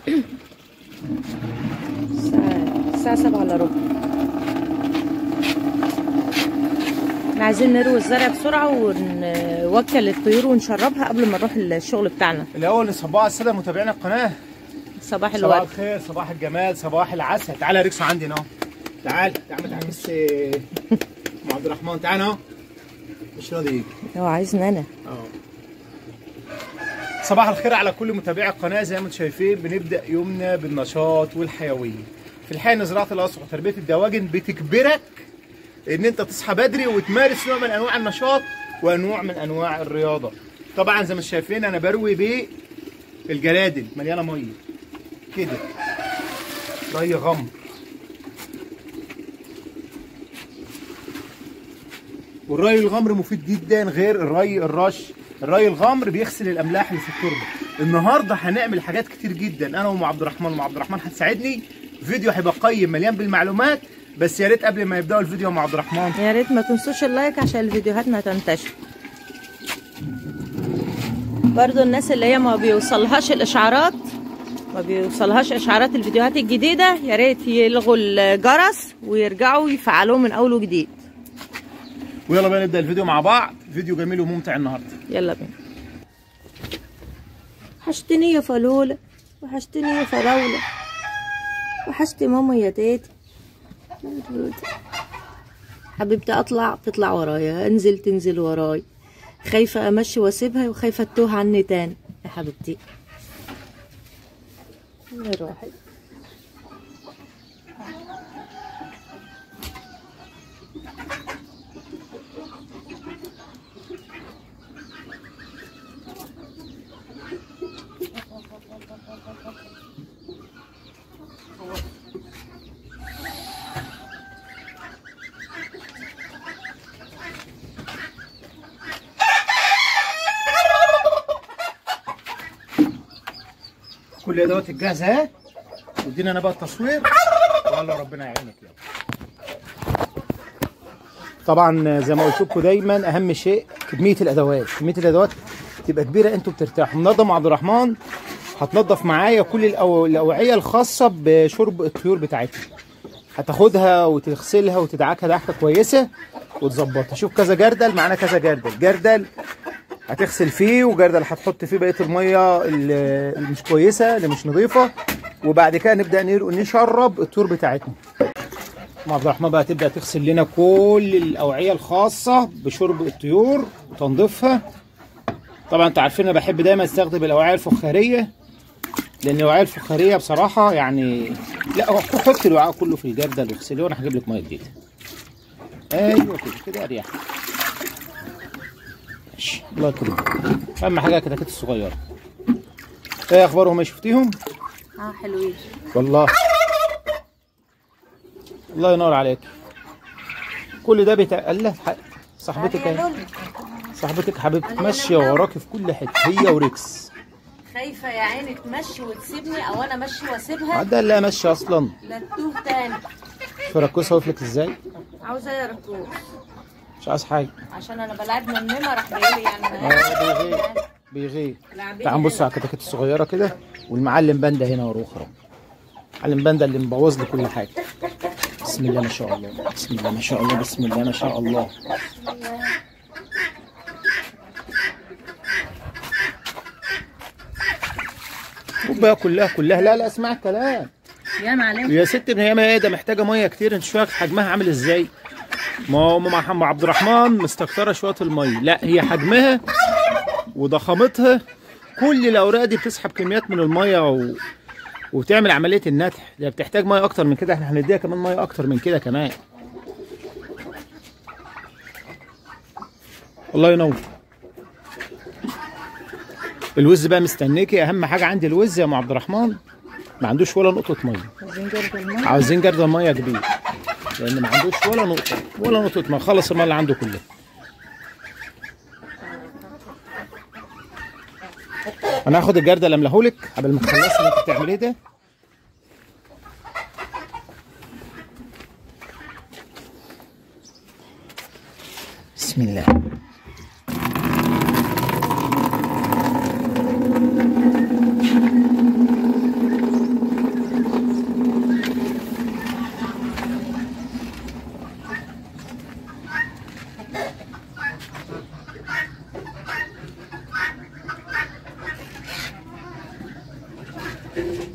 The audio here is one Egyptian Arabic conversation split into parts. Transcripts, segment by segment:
الساعة الساعة سبعة الا ربع احنا عايزين نروي الزرع بسرعة ونوكل الطيور ونشربها قبل ما نروح الشغل بتاعنا الاول نصبح على الساده متابعين القناه صباح صباح الورد الخير صباح الجمال صباح العسل تعالى يا ريكسو عندي اهو تعال تعال ما تعكس ام عبد الرحمن تعال اهو مش راضي يجي هو عايزني انا اه صباح الخير على كل متابعي القناه زي ما انتم شايفين بنبدا يومنا بالنشاط والحيويه في الحقيقه ان زراعه الاسقف وتربيه الدواجن بتجبرك ان انت تصحى بدري وتمارس نوع من انواع النشاط وانواع من انواع الرياضه طبعا زي ما انتم شايفين انا بروي بالجلادل مليانه ميه كده ري غمر والري الغمر مفيد جدا غير الري الرش الري الغمر بيغسل الاملاح اللي في التربه النهارده هنعمل حاجات كتير جدا انا وام عبد الرحمن وام عبد الرحمن هتساعدني فيديو هيبقى قيم مليان بالمعلومات بس يا ريت قبل ما يبداوا الفيديو مع عبد الرحمن يا ريت ما تنسوش اللايك عشان الفيديوهاتنا تنتشر برضو الناس اللي هي ما بيوصلهاش الاشعارات ما بيوصلهاش اشعارات الفيديوهات الجديده يا ريت يلغوا الجرس ويرجعوا يفعلوه من اول وجديد ويلا بقى نبدا الفيديو مع بعض فيديو جميل وممتع النهارده يلا بينا وحشتني يا فلولة وحشتني يا فراولة وحشت ماما يا تيتي حبيبتي اطلع تطلع ورايا انزل تنزل وراي خايفة امشي واسيبها وخايفة تتوه عني تاني يا حبيبتي يا روحي كل ادوات الجاهزه اهي وادينا انا بقى التصوير والله ربنا يعينك يا طبعا زي ما قلت لكم دايما اهم شيء كميه الادوات كميه الادوات تبقى كبيره انتوا بترتاحوا منظم عبد الرحمن هتنظف معايا كل الأو... الاوعيه الخاصه بشرب الطيور بتاعتها هتاخدها وتغسلها وتدعكها دعكه كويسه وتظبطها شوف كذا جردل معانا كذا جردل جردل هتغسل فيه وجردل هتحط فيه بقيه الميه اللي اللي مش كويسه اللي مش نظيفه وبعد كده نبدا نر- نشرب الطيور بتاعتنا مع عبد الرحمن بقى تبدا تغسل لنا كل الاوعيه الخاصه بشرب الطيور وتنظيفها طبعا انتوا عارفين انا بحب دايما استخدم الاوعيه الفخاريه لان الاوعيه الفخاريه بصراحه يعني لا هو حط الوعاء كله في الجردل واغسليه وانا هجيب لك ميه جديده ايوه كده كده اريح ماشي الله يكرمك اهم حاجه الكتاكيت الصغيره ايه اخبارهم ايه شفتيهم اه حلوين والله الله ينور عليك كل ده بتاع الله ح- صاحبتك اهي صاحبتك حبيبتك ماشيه وراكي في كل حته هي وريكس خايفة يا عيني تمشي وتسيبني او انا ماشي واسيبها عدى لا ماشيه اصلا لا تتوه تاني شوف ركوسها وقفلت ازاي عاوزة يا ركوز مش عايز حاجه عشان انا بلعب منمة راح جايلي يعني اه بيغير بيغير تعال نبص على الكتاكيت الصغيره كده والمعلم باندا هنا ورا اخرى معلم باندا اللي مبوظ لي كل حاجه بسم الله ما شاء الله بسم الله ما شاء الله بسم الله ما شاء الله بقى كلها كلها لا لا اسمع الكلام يا معلم يا ست ابن هي ما هي ده محتاجه ميه كتير انت شويه حجمها عامل ازاي ما هو مع محمد عبد الرحمن مستكتره شويه الميه لا هي حجمها وضخامتها كل الاوراق دي بتسحب كميات من الميه و... وتعمل عمليه النتح ده بتحتاج ميه اكتر من كده احنا هنديها كمان ميه اكتر من كده كمان الله ينور الوز بقى مستنيكي اهم حاجه عندي الوز يا ام عبد الرحمن ما عندوش ولا نقطه ميه عايزين جرد الماء عاوزين جرد ميه كبير لان ما عندوش ولا نقطه ولا نقطه ميه خلص الميه اللي عنده كلها انا هاخد الجرد اللي املهولك قبل ما تخلصي اللي انت بتعمليه ده بسم الله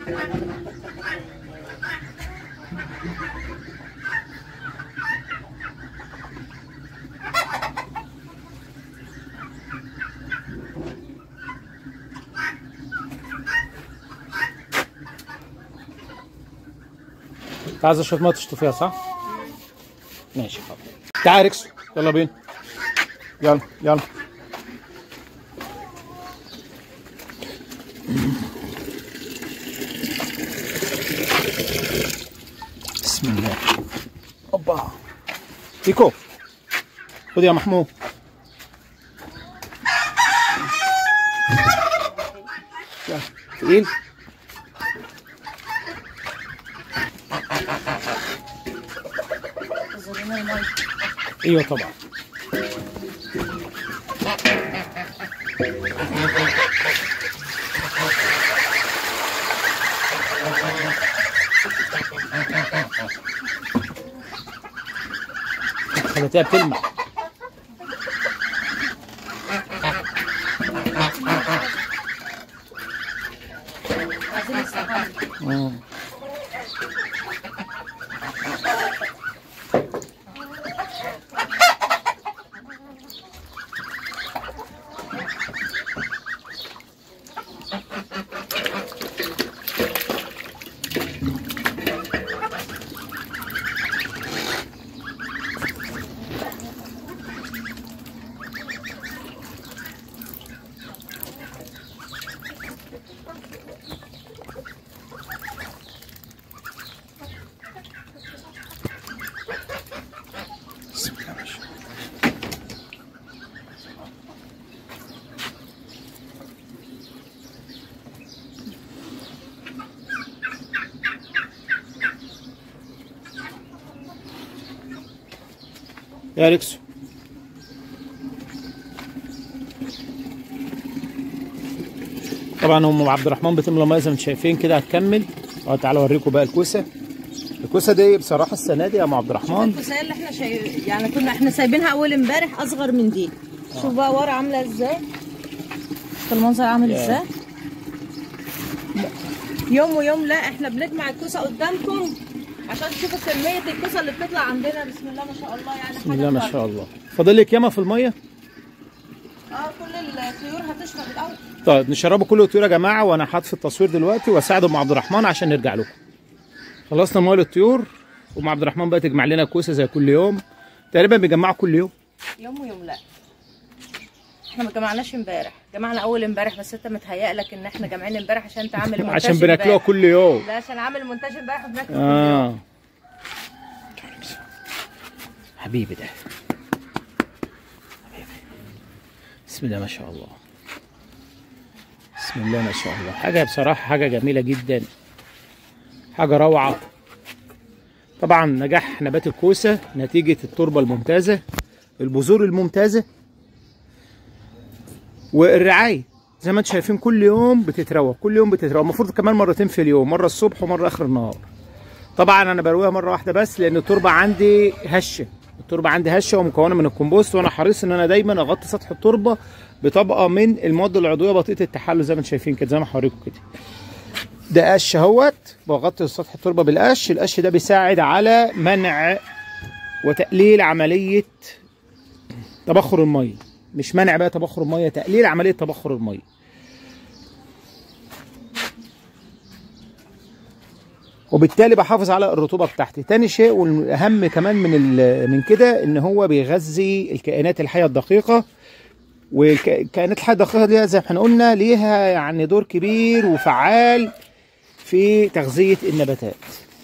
انت عايز اشرب ميه تشطف فيها صح؟ ماشي حاضر تعال ريكسو يلا بينا يلا يلا بسم الله اوبا بيكو خد يا محمود يلا. تقيل ايوه طبعا خليتها بتلمع عايزين الصحن مم. بسم الله ما شاء الله يا ريكسو طبعا ام عبد الرحمن بتملى ميه زي ما انتم شايفين كده هتكمل اه تعالوا اوريكم بقى الكوسه الكوسه دي بصراحه السنه دي يا ام عبد الرحمن الكوسيه اللي احنا شايف يعني كنا احنا سايبينها اول امبارح اصغر من دي شوف بقى ورا عامله ازاي شوف المنظر عامل يا. ازاي يوم ويوم لا احنا بنجمع الكوسه قدامكم عشان تشوفوا كميه الكوسه اللي بتطلع عندنا بسم الله ما شاء الله يعني بسم الله ما شاء الله فاضل لك ياما في الميه اه كل الطيور هتشرب الاول طيب نشربوا كل الطيور يا جماعه وانا حاطط التصوير دلوقتي واساعد ام عبد الرحمن عشان نرجع لكم خلصنا ميه الطيور وام عبد الرحمن بقى تجمع لنا كوسه زي كل يوم تقريبا بيجمعوا كل يوم يوم ويوم لا احنا ما جمعناش امبارح جمعنا اول امبارح بس انت متهيأ لك ان احنا جامعين امبارح عشان تعمل مونتاج عشان بناكلوها امبارح. كل يوم لا عشان عامل مونتاج امبارح وبناكل كل يوم. اه حبيبي ده حبيبي بسم الله ما شاء الله بسم الله ما شاء الله حاجة بصراحة حاجة جميلة جدا حاجة روعة طبعا نجاح نبات الكوسة نتيجة التربة الممتازة البذور الممتازة والرعاية زي ما انتم شايفين كل يوم بتتروى كل يوم بتتروى المفروض كمان مرتين في اليوم مرة الصبح ومرة آخر النهار طبعا انا برويها مره واحده بس لان التربه عندي هشه التربه عندي هشه ومكونه من الكومبوست وانا حريص ان انا دايما اغطي سطح التربه بطبقه من المواد العضويه بطيئه التحلل زي ما انتم شايفين كده زي ما هوريكم كده ده قش اهوت بغطي سطح التربه بالقش القش ده بيساعد على منع وتقليل عمليه تبخر الميه مش منع بقى تبخر الميه تقليل عمليه تبخر الميه وبالتالي بحافظ على الرطوبه بتاعتي تاني شيء والاهم كمان من ال- من كده ان هو بيغذي الكائنات الحيه الدقيقه والكائنات الحيه الدقيقه دي زي ما احنا قلنا ليها يعني دور كبير وفعال في تغذيه النباتات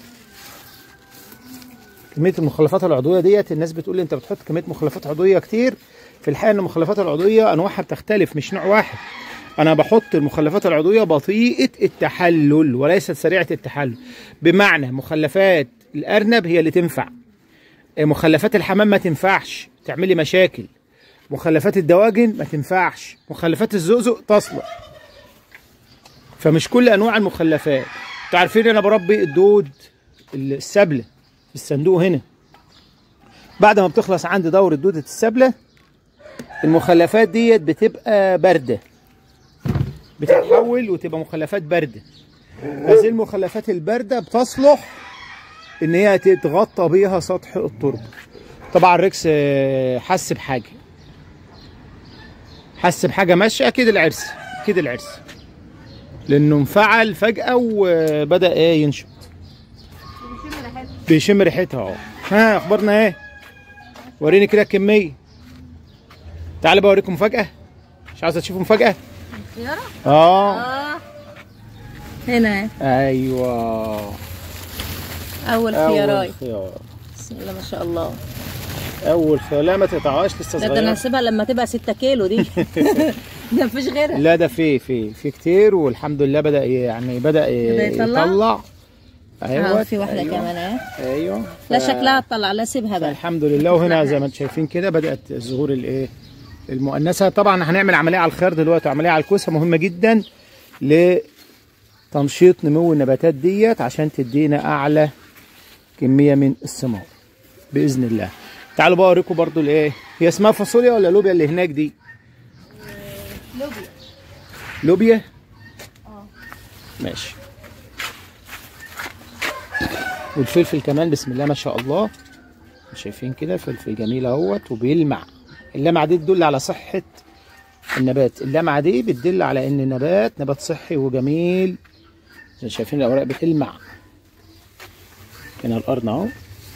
كميه المخلفات العضويه ديت الناس بتقول لي انت بتحط كميه مخلفات عضويه كتير في الحقيقه ان المخلفات العضويه انواعها بتختلف مش نوع واحد انا بحط المخلفات العضويه بطيئه التحلل وليست سريعه التحلل بمعنى مخلفات الارنب هي اللي تنفع مخلفات الحمام ما تنفعش تعمل لي مشاكل مخلفات الدواجن ما تنفعش مخلفات الزقزق تصلح فمش كل انواع المخلفات انتوا عارفين انا بربي الدود السبله في الصندوق هنا بعد ما بتخلص عندي دورة دودة السبلة المخلفات ديت بتبقى باردة بتتحول وتبقى مخلفات باردة هذه المخلفات البارده بتصلح ان هي تتغطى بيها سطح التربه طبعا ريكس آه، حس بحاجه حس بحاجه ماشيه اكيد العرس اكيد العرس لانه انفعل فجاه وبدا ايه ينشط بيشم ريحتها اهو ها اخبارنا ايه وريني كده الكميه تعالى بقى اوريكم مفاجاه مش عايزه تشوفوا مفاجاه خيارة؟ اه اه هنا ايوه اول اول خياراي خيار بسم الله ما شاء الله اول خيار لا ما تقطعهاش لسه ده ده انا صغيره هسيبها لما تبقى 6 كيلو دي ده مفيش غيرها لا ده في في في كتير والحمد لله بدا ي- يعني بدا ي- بدأ يطلع؟ يطلع اه ايوه في واحده أيوة. كمان اهي ايوه لا ف- شكلها تطلع لا سيبها بقى الحمد لله وهنا زي ما انتم شايفين كده بدات الزهور الايه المؤنثه طبعا هنعمل عمليه على الخيار دلوقتي وعمليه على الكوسه مهمه جدا لتنشيط نمو النباتات ديت عشان تدينا اعلى كميه من الثمار باذن الله تعالوا بقى اوريكم برضو الايه هي اسمها فاصوليا ولا لوبيا اللي هناك دي لوبيا لوبيا اه ماشي والفلفل كمان بسم الله ما شاء الله شايفين كده فلفل جميل اهوت وبيلمع اللمعه دي تدل على صحه النبات اللمعه دي بتدل على ان النبات نبات صحي وجميل زي شايفين الاوراق بتلمع هنا الارض اهو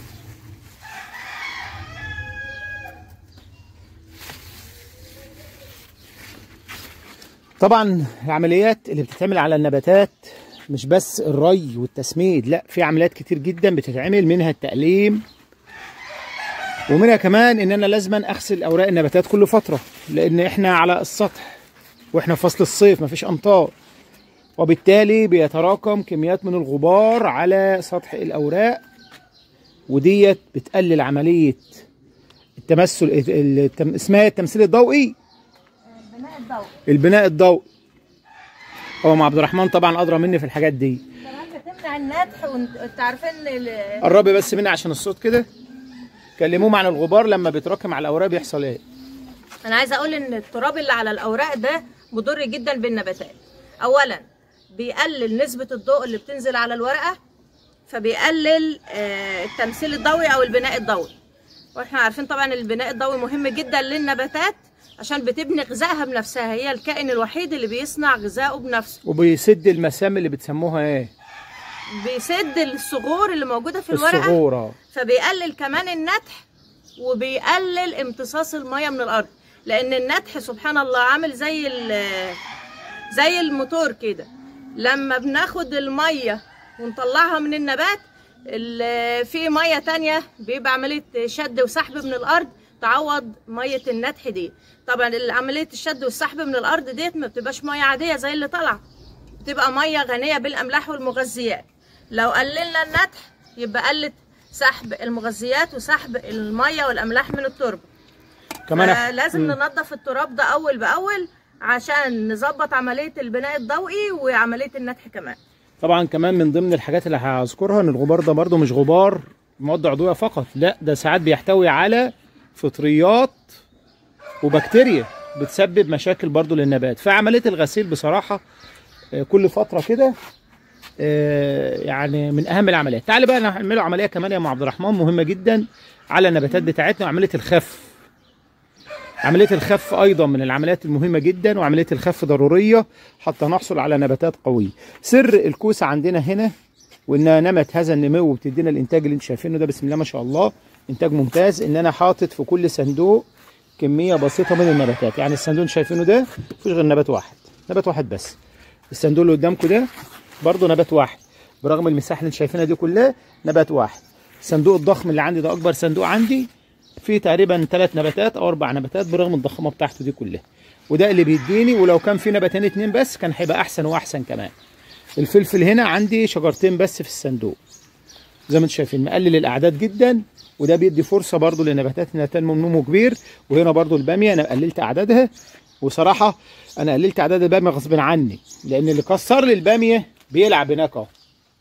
طبعا العمليات اللي بتتعمل على النباتات مش بس الري والتسميد لا في عمليات كتير جدا بتتعمل منها التقليم ومنها كمان ان انا لازما اغسل اوراق النباتات كل فتره لان احنا على السطح واحنا في فصل الصيف مفيش امطار وبالتالي بيتراكم كميات من الغبار على سطح الاوراق وديت بتقلل عمليه التمثل التم- اسمها التمثيل الضوئي بناء الضوء البناء الضوئي هو مع عبد الرحمن طبعا ادرى مني في الحاجات دي كمان بتمنع النتح وانت عارفين ال- قربي بس مني عشان الصوت كده كلموه عن الغبار لما بيتراكم على الاوراق بيحصل ايه انا عايزه اقول ان التراب اللي على الاوراق ده مضر جدا بالنباتات اولا بيقلل نسبه الضوء اللي بتنزل على الورقه فبيقلل آه، التمثيل الضوئي او البناء الضوئي واحنا عارفين طبعا البناء الضوئي مهم جدا للنباتات عشان بتبني غذائها بنفسها هي الكائن الوحيد اللي بيصنع غذائه بنفسه وبيسد المسام اللي بتسموها ايه بيسد الصغور اللي موجوده في الورقه الصغورة فبيقلل كمان النتح وبيقلل امتصاص الميه من الارض لان النتح سبحان الله عامل زي ال- زي الموتور كده لما بناخد الميه ونطلعها من النبات ال- في ميه تانية بيبقى عمليه شد وسحب من الارض تعوض ميه النتح دي طبعا عمليه الشد والسحب من الارض ديت ما بتبقاش ميه عاديه زي اللي طالعه بتبقى ميه غنيه بالاملاح والمغذيات لو قللنا النتح يبقى قلت سحب المغذيات وسحب الميه والاملاح من التربه كمان لازم مم. ننظف التراب ده اول باول عشان نظبط عمليه البناء الضوئي وعمليه النتح كمان طبعا كمان من ضمن الحاجات اللي هذكرها ان الغبار ده برضه مش غبار مواد عضويه فقط لا ده ساعات بيحتوي على فطريات وبكتيريا بتسبب مشاكل برضه للنبات فعمليه الغسيل بصراحه آه، كل فتره كده آه، يعني من اهم العمليات تعالى بقى نعمله عمليه كمان يا ام عبد الرحمن مهمه جدا على النباتات بتاعتنا وعمليه الخف عمليه الخف ايضا من العمليات المهمه جدا وعمليه الخف ضروريه حتى نحصل على نباتات قويه سر الكوسه عندنا هنا وانها نمت هذا النمو وبتدينا الانتاج اللي انتم شايفينه ده بسم الله ما شاء الله انتاج ممتاز ان انا حاطط في كل صندوق كميه بسيطه من النباتات يعني الصندوق اللي شايفينه ده مفيش غير نبات واحد نبات واحد بس الصندوق اللي قدامكم ده برضه نبات واحد برغم المساحه اللي انتم شايفينها دي كلها نبات واحد الصندوق الضخم اللي عندي ده اكبر صندوق عندي فيه تقريبا ثلاث نباتات او اربع نباتات برغم الضخامه بتاعته دي كلها وده اللي بيديني ولو كان في نباتين اتنين بس كان هيبقى احسن واحسن كمان الفلفل هنا عندي شجرتين بس في الصندوق زي ما انتم شايفين مقلل الاعداد جدا وده بيدي فرصه برضو للنباتات انها تنمو نمو كبير وهنا برضو الباميه انا قللت اعدادها وصراحه انا قللت اعداد الباميه غصب عني لان اللي كسر لي الباميه بيلعب هناك اهو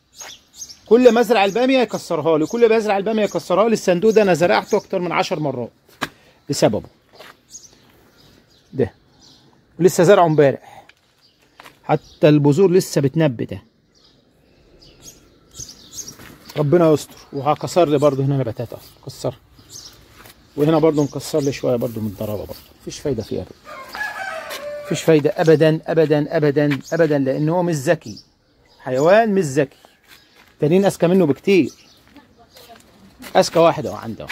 كل ما ازرع الباميه يكسرها لي كل ما ازرع الباميه يكسرها لي الصندوق ده انا زرعته اكتر من عشر مرات بسببه ده لسه زرعه امبارح حتى البذور لسه بتنبت اهي. ربنا يستر وهكسر لي برضه هنا نباتات اهو كسر وهنا برضه مكسر لي شويه برضه من الضرابه برضه مفيش فايده فيها ابدا مفيش فايده ابدا ابدا ابدا ابدا لان هو مش ذكي حيوان مش ذكي تانيين اذكى منه بكتير اذكى واحد اهو عنده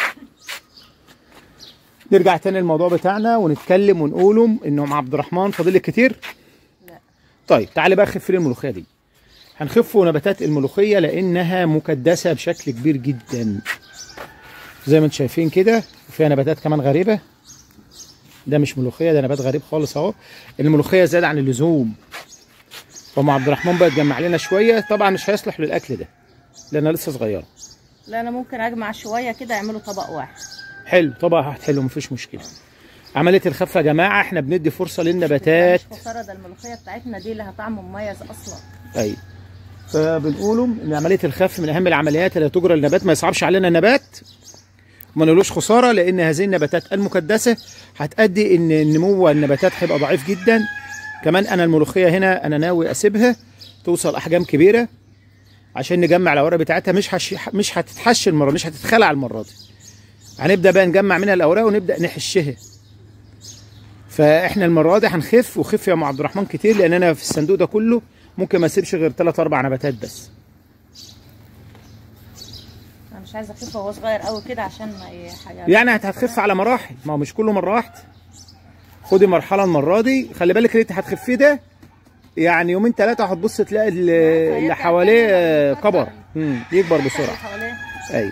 نرجع تاني للموضوع بتاعنا ونتكلم ونقوله انه عبد الرحمن فاضل لك كتير لا. طيب تعالى بقى خف لي الملوخيه دي هنخف نباتات الملوخيه لانها مكدسه بشكل كبير جدا زي ما انتم شايفين كده وفيها نباتات كمان غريبه ده مش ملوخيه ده نبات غريب خالص اهو الملوخيه زاد عن اللزوم فام عبد الرحمن بقى تجمع لنا شويه طبعا مش هيصلح للاكل ده لانها لسه صغيره لا انا ممكن اجمع شويه كده يعملوا طبق واحد حلو طبعا هتحلو مفيش مشكله عمليه الخفه يا جماعه احنا بندي فرصه للنباتات مش خساره ده الملوخيه بتاعتنا دي لها طعم مميز اصلا ايوه فبنقوله ان عمليه الخف من اهم العمليات اللي تجرى للنبات ما يصعبش علينا النبات وما نقولوش خساره لان هذه النباتات المكدسه هتؤدي ان نمو النباتات هيبقى ضعيف جدا كمان انا الملوخيه هنا انا ناوي اسيبها توصل احجام كبيره عشان نجمع الاوراق بتاعتها مش هش... مش هتتحش المره مش هتتخلع المره دي هنبدا بقى نجمع منها الاوراق ونبدا نحشها فاحنا المره دي هنخف وخف يا ام عبد الرحمن كتير لان انا في الصندوق ده كله ممكن ما اسيبش غير 3 4 نباتات بس انا مش عايزه اخف وهو صغير قوي كده عشان ما ي- حاجه يعني هتخف على مراحل ما هو مش كله مره واحده خدي مرحله المره دي خلي بالك اللي انت هتخفيه ده يعني يومين ثلاثه هتبص تلاقي ال- اللي حواليه آه، كبر مم، يكبر بسرعه حواليه ايوه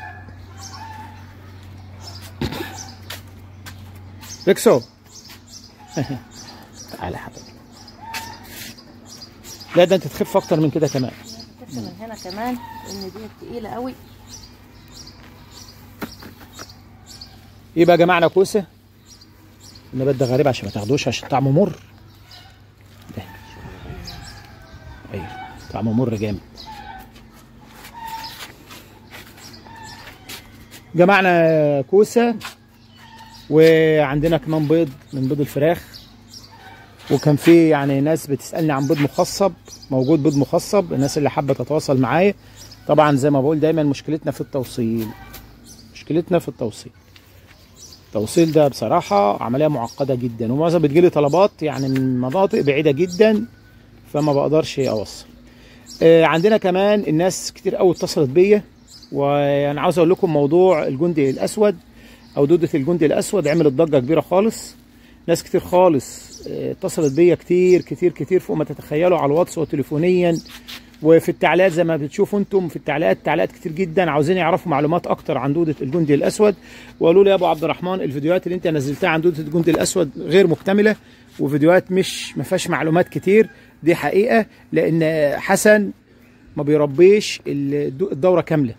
ريكسو تعالى يا حبيبي لا ده انت تخف اكتر من كده كمان كف من هنا كمان لان دي تقيله قوي يبقى يا جماعه كوسه النبات ده غريب عشان ما تاخدوش عشان طعمه مر ده ايوه طعمه مر جامد جمعنا كوسه وعندنا كمان بيض من بيض الفراخ وكان في يعني ناس بتسالني عن بيض مخصب موجود بيض مخصب الناس اللي حابه تتواصل معايا طبعا زي ما بقول دايما مشكلتنا في التوصيل مشكلتنا في التوصيل التوصيل ده بصراحة عملية معقدة جدا ومعظم بتجيلي طلبات يعني من مناطق بعيدة جدا فما بقدرش أوصل آه، عندنا كمان الناس كتير قوي اتصلت بيا وانا عاوز اقول لكم موضوع الجندي الاسود او دودة الجندي الاسود عملت ضجة كبيرة خالص ناس كتير خالص آه، اتصلت بيا كتير كتير كتير فوق ما تتخيلوا على الواتس وتليفونيا وفي التعليقات زي ما بتشوفوا انتم في التعليقات تعليقات كتير جدا عاوزين يعرفوا معلومات اكتر عن دودة الجندي الاسود وقالوا لي يا ابو عبد الرحمن الفيديوهات اللي انت نزلتها عن دودة الجندي الاسود غير مكتملة وفيديوهات مش ما فيهاش معلومات كتير دي حقيقة لان حسن ما بيربيش الدو- الدورة كاملة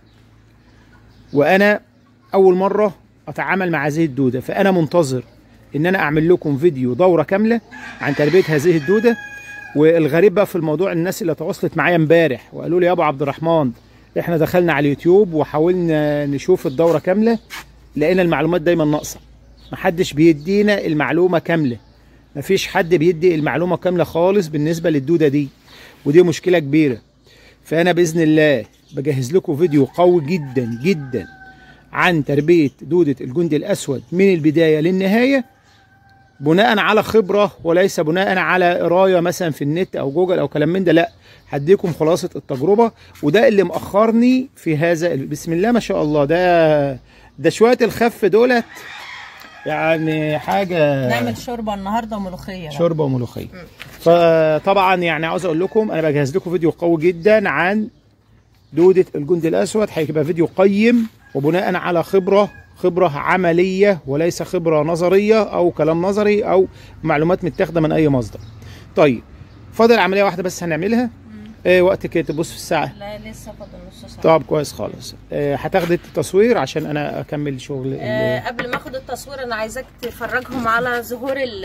وانا اول مرة اتعامل مع هذه الدودة فانا منتظر ان انا اعمل لكم فيديو دورة كاملة عن تربية هذه الدودة والغريب بقى في الموضوع الناس اللي تواصلت معايا امبارح وقالوا لي يا ابو عبد الرحمن احنا دخلنا على اليوتيوب وحاولنا نشوف الدوره كامله لقينا المعلومات دايما ناقصه محدش بيدينا المعلومه كامله مفيش حد بيدي المعلومه كامله خالص بالنسبه للدوده دي ودي مشكله كبيره فانا باذن الله بجهز لكم فيديو قوي جدا جدا عن تربيه دوده الجندي الاسود من البدايه للنهايه بناء على خبره وليس بناء على قرايه مثلا في النت او جوجل او كلام من ده لا هديكم خلاصه التجربه وده اللي مأخرني في هذا بسم الله ما شاء الله ده ده شويه الخف دولت يعني حاجه نعمل شوربه النهارده وملوخيه شوربه وملوخيه فطبعا يعني عاوز اقول لكم انا بجهز لكم فيديو قوي جدا عن دوده الجندي الاسود هيبقى فيديو قيم وبناء على خبره خبره عمليه وليس خبره نظريه او كلام نظري او معلومات متاخده من اي مصدر طيب فاضل عمليه واحده بس هنعملها إيه وقت كده تبص في الساعه لا لسه فاضل نص ساعه طب كويس خالص إيه هتاخدي التصوير عشان انا اكمل شغل ال- آه قبل ما اخد التصوير انا عايزاك تفرجهم على ظهور ال-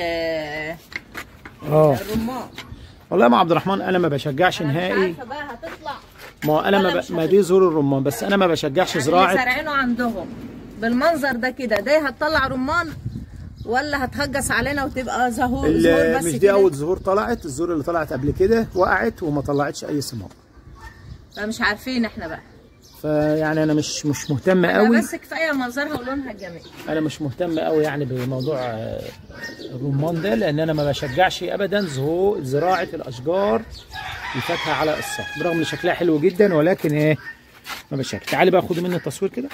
اه الرمان والله يا ام عبد الرحمن انا ما بشجعش انا مش نهائي عارفه بقى هتطلع ما هو انا ما, ولا ب... مش ما دي زور الرمان بس انا ما بشجعش اللي زراعه زارعينه عندهم بالمنظر ده كده ده هتطلع رمان ولا هتهجس علينا وتبقى زهور ال- زهور بس مش دي كده؟ اول زهور طلعت الزهور اللي طلعت قبل كده وقعت وما طلعتش اي ثمار فمش عارفين احنا بقى فيعني انا مش مش مهتم قوي بس كفايه منظرها ولونها الجميل انا مش مهتم قوي يعني بموضوع آه، الرمان ده لان انا ما بشجعش ابدا زهو زراعه الاشجار الفاكهه على السطح برغم ان شكلها حلو جدا ولكن ايه ما بشجع تعالي بقى خدي مني التصوير كده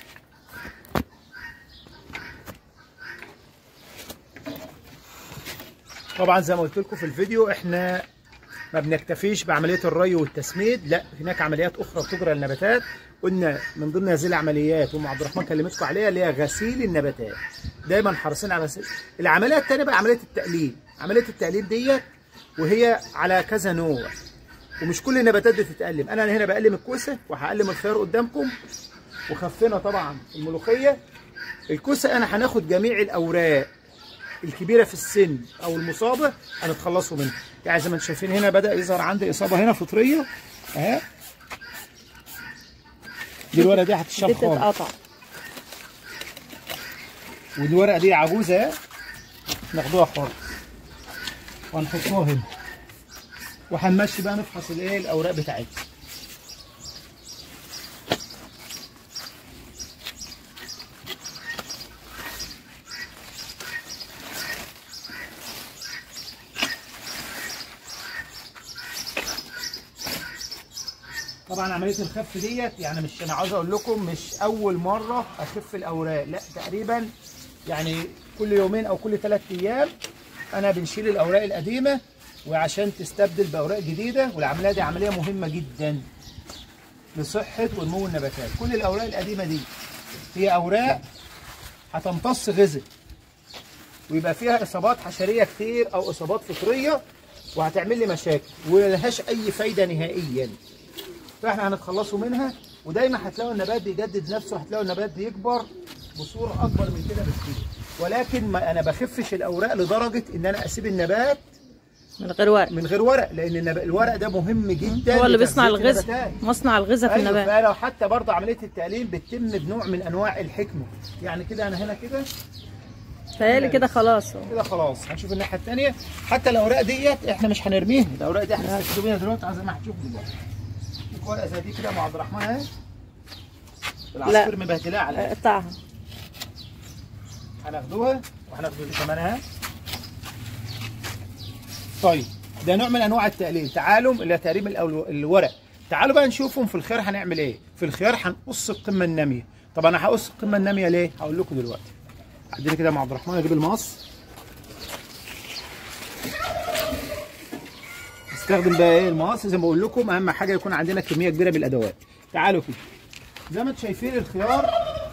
طبعا زي ما قلت لكم في الفيديو احنا ما بنكتفيش بعمليه الري والتسميد لا هناك عمليات اخرى بتجرى للنباتات قلنا من ضمن هذه العمليات ام عبد الرحمن كلمتكم عليها اللي هي غسيل النباتات دايما حريصين على غسيل العمليه الثانيه بقى عمليه التقليل عمليه التقليل ديت وهي على كذا نوع ومش كل النباتات بتتقلم انا هنا بقلم الكوسه وهقلم الخيار قدامكم وخفينا طبعا الملوخيه الكوسه انا هناخد جميع الاوراق الكبيره في السن او المصابه هنتخلصوا منها يعني زي ما انتم شايفين هنا بدا يظهر عندي اصابه هنا فطريه اهي دي الورقه دي هتشرب دي خالص تتقطع والورقه دي عجوزه اهي ناخدوها خالص وهنحطوها هنا وهنمشي بقى نفحص الايه الاوراق بتاعتها طبعا عمليه الخف ديت يعني مش انا عاوز اقول لكم مش اول مره اخف الاوراق لا تقريبا يعني كل يومين او كل ثلاث ايام انا بنشيل الاوراق القديمه وعشان تستبدل باوراق جديده والعمليه دي عمليه مهمه جدا لصحه ونمو النباتات كل الاوراق القديمه دي هي اوراق هتمتص غذاء ويبقى فيها اصابات حشريه كتير او اصابات فطريه وهتعمل لي مشاكل ولهاش اي فايده نهائيا فاحنا هنتخلصوا منها ودايما هتلاقوا النبات بيجدد نفسه هتلاقوا النبات بيكبر بصوره اكبر من كده بكتير ولكن ما انا بخفش الاوراق لدرجه ان انا اسيب النبات من غير ورق من غير ورق لان النب... الورق ده مهم جدا هو اللي بيصنع لتغذية الغذاء النباتات. مصنع الغذاء في ايوه النبات فلو حتى برضه عمليه التقليل بتتم بنوع من انواع الحكمه يعني كده انا هنا كده تهيألي كده خلاص هو. كده خلاص هنشوف الناحيه الثانيه حتى الاوراق ديت احنا مش هنرميها الاوراق دي احنا هنستفيد منها دلوقتي زي ما هتشوف دلوقتي شوف ورقه زي دي كده مع عبد الرحمن اهي العصفور مبهدلاه على الآخر. اقطعها هناخدوها وهناخدوا دي كمان اهي طيب ده نوع من انواع التقليل تعالوا اللي هي تقريب الأول- الورق تعالوا بقى نشوفهم في الخيار هنعمل ايه في الخيار هنقص القمه الناميه طب انا هقص القمه الناميه ليه هقول لكم دلوقتي عدينا كده مع عبد الرحمن اجيب المقص نستخدم بقى ايه المقص زي ما بقول لكم اهم حاجه يكون عندنا كميه كبيره بالادوات تعالوا كده زي ما انتم شايفين الخيار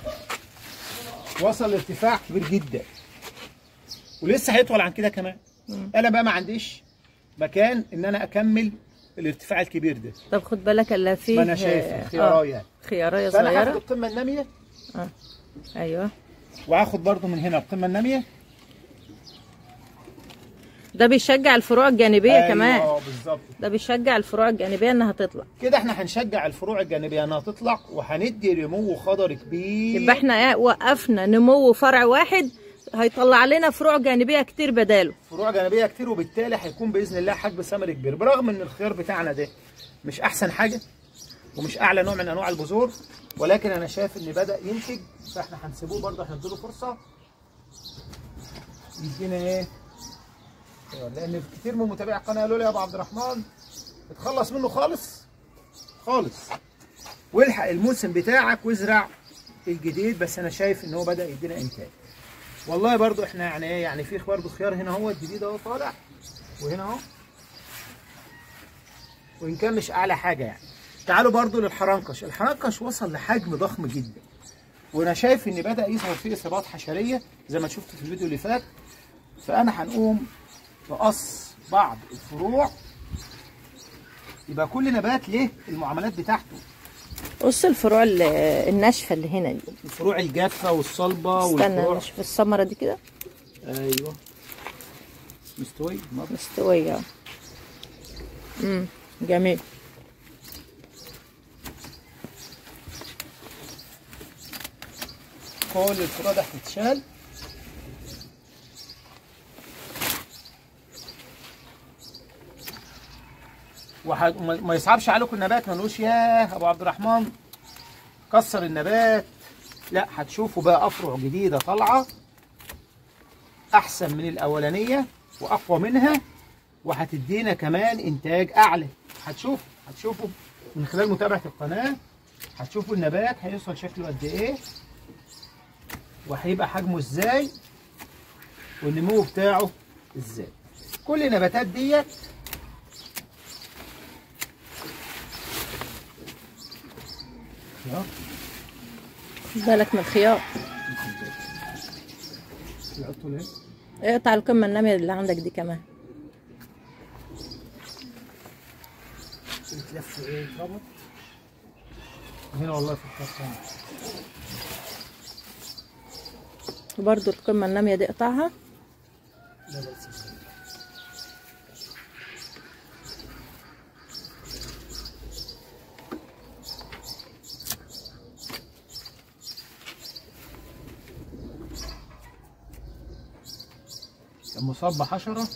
وصل لارتفاع كبير جدا ولسه هيطول عن كده كمان انا بقى ما عنديش مكان ان انا اكمل الارتفاع الكبير ده طب خد بالك الا فيه ما انا شايف آه، الخيارايه يعني خيارية فانا هاخد صغيرة القمه الناميه ايوه وهاخد برضو من هنا القمه الناميه ده بيشجع الفروع الجانبية أيوة، كمان بالظبط ده بيشجع الفروع الجانبية انها تطلع كده احنا هنشجع الفروع الجانبيه انها تطلع وهندي نمو خضري كبير يبقى احنا ايه وقفنا نمو فرع واحد هيطلع لنا فروع جانبية كتير بداله فروع جانبيه كتير وبالتالي هيكون باذن الله حجم ثمري كبير برغم ان الخيار بتاعنا ده مش احسن حاجه ومش اعلى نوع من انواع البذور ولكن انا شايف ان بدا ينتج فاحنا هنسيبوه برضه هنديله فرصه يدينا ايه أيوة، لان كتير من متابعي القناه قالوا لي يا ابو عبد الرحمن اتخلص منه خالص خالص والحق الموسم بتاعك وازرع الجديد بس انا شايف ان هو بدا يدينا انتاج والله برضو احنا يعني ايه يعني في برضو خيار هنا هو الجديد اهو طالع وهنا اهو وان كان مش اعلى حاجه يعني تعالوا برضو للحرنكش الحرنكش وصل لحجم ضخم جدا وانا شايف ان بدا يظهر فيه اصابات حشريه زي ما شفت في الفيديو اللي فات فانا هنقوم نقص بعض الفروع يبقى كل نبات له المعاملات بتاعته قص الفروع ال- الناشفة اللي هنا دي الفروع الجافه والصلبه استنى والفروع نشوف الثمرة دي كده ايوه مستوي نضف. مستوية امم جميل كل الفروع ده هتتشال وح... ما ما يصعبش عليكم النبات ما نقولش ياه ابو عبد الرحمن كسر النبات لا هتشوفوا بقى افرع جديده طالعه احسن من الاولانيه واقوى منها وهتدينا كمان انتاج اعلى هتشوفوا هتشوفوا من خلال متابعه القناه هتشوفوا النبات هيوصل شكله قد ايه وهيبقى حجمه ازاي والنمو بتاعه ازاي كل النباتات ديت يا بالك من الخيار يحطوا ليه اقطع القمة النامية اللي عندك دي كمان بتلف ايه اتربط هنا والله في الخرطانة وبرضو القمة النامية دي اقطعها لا بأس به. كان مصاب بحشرة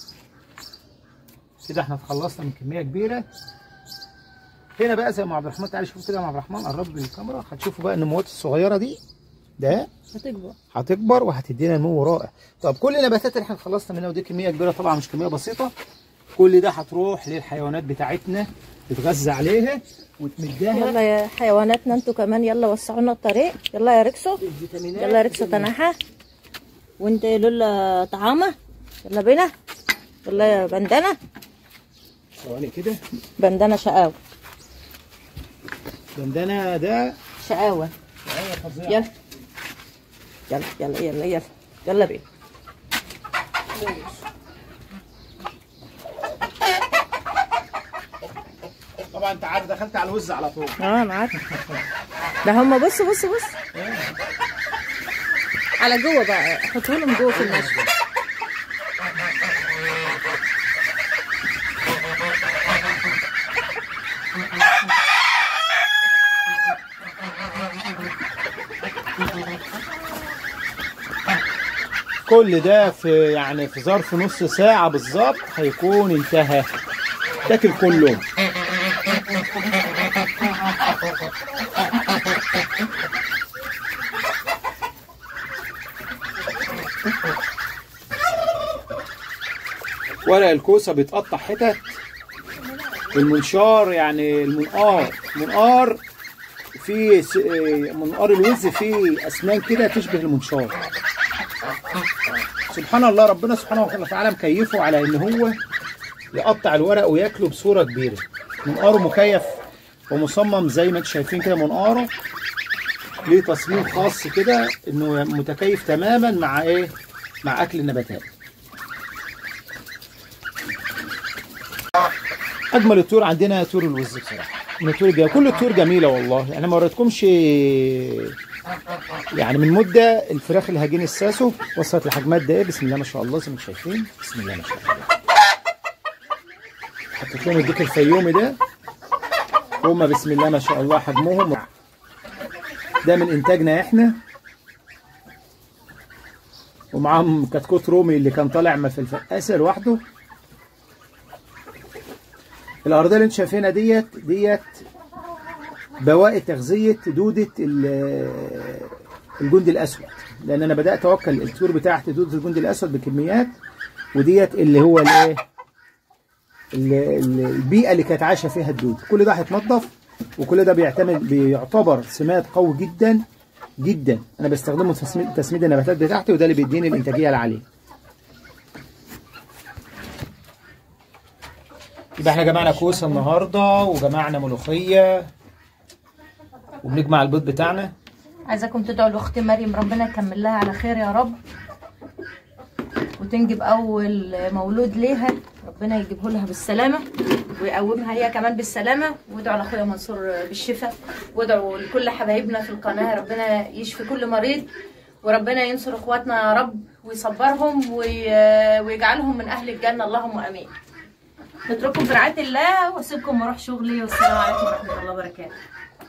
كده احنا اتخلصنا من كمية كبيرة هنا بقى زي ما عبد الرحمن تعالى شوف كده يا عبد الرحمن قرب للكاميرا هتشوفوا بقى النموات الصغيرة دي ده هتكبر هتكبر وهتدينا نمو رائع طب كل النباتات اللي احنا خلصنا منها ودي كميه كبيره طبعا مش كميه بسيطه كل ده هتروح للحيوانات بتاعتنا تتغذى عليها وتمدها يلا يا حيواناتنا انتوا كمان يلا وسعوا لنا الطريق يلا يا ركسو الفيتامينات يلا يا ركسو تنحى وانت يا لولا طعامة يلا بينا يلا يا بندنة ثواني كده بندنة شقاوة بندنا ده شقاوة حاجه فظيعه يلا يلا يلا يلا يلا يلا بينا طبعا انت عارف دخلت على الوز على طول اه انا عارفه ده هم بص بص بص على جوه بقى حطوا لهم جوه في المشوي كل ده في يعني في ظرف نص ساعه بالظبط هيكون انتهى تاكل كله ورق الكوسه بيتقطع حتت المنشار يعني المنقار منقار في س- آه، منقار الوز فيه اسنان كده تشبه المنشار سبحان الله ربنا سبحانه وتعالى مكيفه على ان هو يقطع الورق وياكله بصوره كبيره منقاره مكيف ومصمم زي ما انتم شايفين كده منقاره ليه تصميم خاص كده انه متكيف تماما مع ايه مع اكل النباتات اجمل الطيور عندنا طيور الوز بصراحه من الطيور الجميله كل الطيور جميله والله انا ما وريتكمش يعني من مده الفراخ الهجين الساسو وصلت لحجمات ده ايه بسم الله ما شاء الله زي ما انتم شايفين بسم الله ما شاء الله حطيت لهم الديك الفيومي ده هما بسم الله ما شاء الله حجمهم ده من انتاجنا احنا ومعاهم كتكوت رومي اللي كان طالع ما في الفقاسه لوحده الارضيه اللي انتم شايفينها ديت ديت بواقي تغذيه دوده ال- الجندي الاسود لان انا بدات اوكل الطيور بتاعت دوده الجندي الاسود بكميات وديت اللي هو الايه ال- ال- البيئه اللي كانت عايشه فيها الدود كل ده هيتنضف وكل ده بيعتمد بيعتبر سماد قوي جدا جدا انا بستخدمه في تسميد, تسميد النباتات بتاعتي وده اللي بيديني الانتاجيه العاليه يبقى احنا جمعنا كوسه النهارده وجمعنا ملوخيه وبنجمع البيض بتاعنا عايزاكم تدعوا لاختي مريم ربنا يكمل لها على خير يا رب وتنجب اول مولود ليها ربنا يجيبه لها بالسلامه ويقومها هي كمان بالسلامه وادعوا لاخويا منصور بالشفاء وادعوا لكل حبايبنا في القناه ربنا يشفي كل مريض وربنا ينصر اخواتنا يا رب ويصبرهم وي- ويجعلهم من اهل الجنه اللهم امين نترككم في رعايه الله واسيبكم واروح شغلي والسلام عليكم ورحمه الله وبركاته